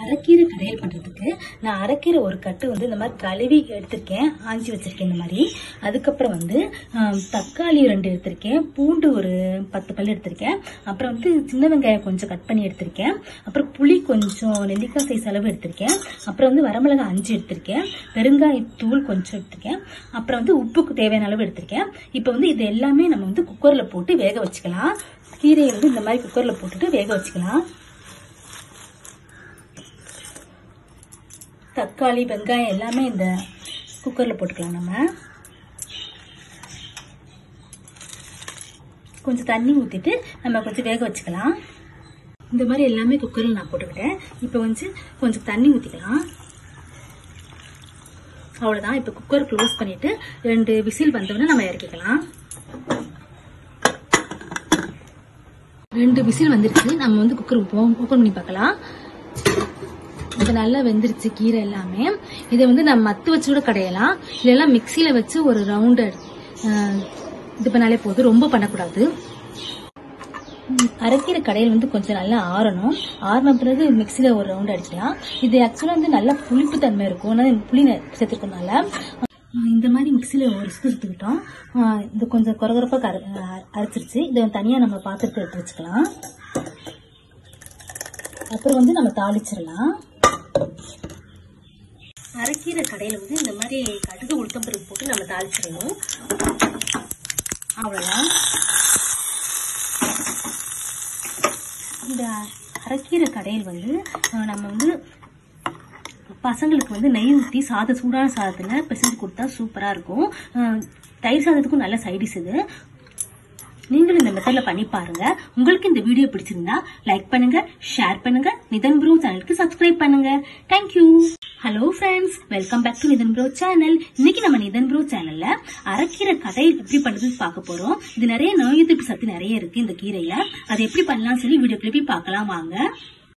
அரைக்கீரை கடையல் பண்றதுக்கு நான் அரைக்கீரை ஒரு கட்டு வந்து இந்த மாதிரி கழுவி எடுத்திருக்கேன் ஆஞ்சி வச்சிருக்கேன் இந்த மாதிரி அதுக்கப்புறம் வந்து ஆம், தக்காளி ரெண்டு எடுத்திருக்கேன் பூண்டு ஒரு பத்து பல் எடுத்திருக்கேன் அப்புறம் வந்து சின்ன வெங்காயம் கொஞ்சம் கட் பண்ணி எடுத்திருக்கேன் அப்புறம் புளி கொஞ்சம் நெல்லிக்காய் சைஸ் அளவு எடுத்திருக்கேன் அப்புறம் வந்து வரமிளகாய் அஞ்சு எடுத்திருக்கேன் பெருங்காயத்தூள் கொஞ்சம் எடுத்திருக்கேன் அப்புறம் வந்து உப்புக்கு தேவையான அளவு எடுத்திருக்கேன் இப்போ வந்து இது எல்லாமே நம்ம வந்து குக்கர்ல போட்டு வேக வச்சுக்கலாம் கீரையை வந்து இந்த மாதிரி குக்கர்ல போட்டுட்டு வேக வச்சுக்கலாம் தக்காளி வெங்காயம் எல்லாமே இந்த குக்கரில் போட்டுக்கலாம் நம்ம கொஞ்சம் தண்ணி ஊற்றிட்டு நம்ம கொஞ்சம் வேக வச்சுக்கலாம் இந்த மாதிரி எல்லாமே குக்கரில் நான் போட்டுக்கிட்டேன் இப்போ வந்து கொஞ்சம் தண்ணி ஊற்றிக்கலாம் அவ்வளோதான் இப்போ குக்கர் க்ளோஸ் பண்ணிட்டு ரெண்டு விசில் வந்தோடனே நம்ம இறக்கிக்கலாம் ரெண்டு விசில் வந்துருச்சு நம்ம வந்து குக்கர் ஓப்பன் பண்ணி பார்க்கலாம் இது நல்லா வெந்துருச்சு கீரை எல்லாமே இதை வந்து நம்ம மத்து வச்சு கூட கடையலாம் இதெல்லாம் மிக்சியில வச்சு ஒரு ரவுண்டு இது பண்ணாலே போதும் ரொம்ப பண்ணக்கூடாது ம், அரைக்கீரை கடையில் வந்து கொஞ்சம் நல்லா ஆறணும் ஆறின பிறகு மிக்சியில ஒரு ரவுண்ட் அடிக்கலாம் இது ஆக்சுவலாக வந்து நல்லா புளிப்பு தன்மை இருக்கும் ஆனால் புளி நெ- சேர்த்துருக்கனால ஆஹ் இந்த மாதிரி மிக்சியில ஒரு சுத்து சுத்துக்கிட்டோம் ஆஹ் இது கொஞ்சம் குறகுறப்பா கர ஆஹ் அரைச்சிருச்சு இதை தனியாக நம்ம பாத்திரத்தை எடுத்து வச்சுக்கலாம் அப்புறம் வந்து நம்ம தாளிச்சிடலாம் அரைக்கீரை கடையில் வந்து இந்த மாதிரி கடுகு உளுத்தம்பருப்பு போட்டு நம்ம தாளிச்சிடணும் அவ்வளோதான் இந்த அரைக்கீரை கடையில் வந்து அஹ், நம்ம வந்து பசங்களுக்கு வந்து நெய் ஊற்றி சாதம் சூடான சாதத்தில் பிசைஞ்சு கொடுத்தா சூப்பராக இருக்கும் அஹ், தயிர் சாதத்துக்கும் நல்ல சைடிஸ் இது நீங்களும் இந்த மெத்தட்ல பண்ணி பாருங்க உங்களுக்கு இந்த வீடியோ பிடிச்சிருந்தா லைக் பண்ணுங்க ஷேர் பண்ணுங்க நிதன் ப்ரோ சேனலுக்கு சப்ஸ்கிரைப் பண்ணுங்க thank you hello friends welcome back to Nithan bro channel இன்னைக்கு நம்ம நிதன் ப்ரோ சேனல்ல அரைக்கீரை கடை எப்படி பண்றதுன்னு பார்க்க போறோம் இது நிறைய நோய் எதிர்ப்பு சத்து நிறைய இருக்கு இந்த கீரையில அதை எப்படி பண்ணலாம் சொல்லி வீடியோ போய் பார்க்கலாம் வாங்க